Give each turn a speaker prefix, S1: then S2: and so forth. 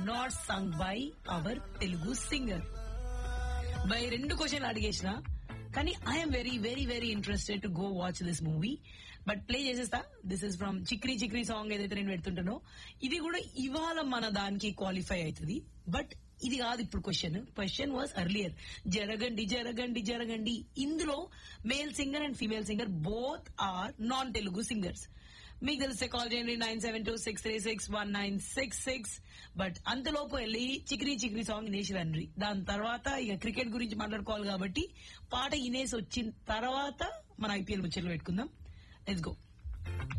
S1: not sung by our Telugu singer by రెండు question అడిగేసిన కానీ I'm very very very interested to go watch this movie but play చేసేస్తా this is from Chikiri Chikiri song ఏదైతే నేను పెడుతుంటానో ఇది కూడా ఇవాళ మన దానికి క్వాలిఫై అవుతుంది బట్ ఇది కాదు ఇప్పుడు క్వశ్చన్ క్వశ్చన్ వాజ్ అర్లియర్ జరగండి జరగండి జరగండి ఇందులో male singer and female singer both are non Telugu singers మీకు తెలిస్తే కాల్ చేయండి nine seven two six three six one nine six six but అంతలోపు వెళ్ళి చిక్రీ చిక్రీ సాంగ్ ఇనేసి రండి దాని తర్వాత ఇక క్రికెట్ గురించి మాట్లాడుకోవాలి కాబట్టి పాట ఇనేసి వచ్చిన తర్వాత మన ఐపీఎల్ ముచ్చట్లు పెట్టుకుందాం లెట్స్ గో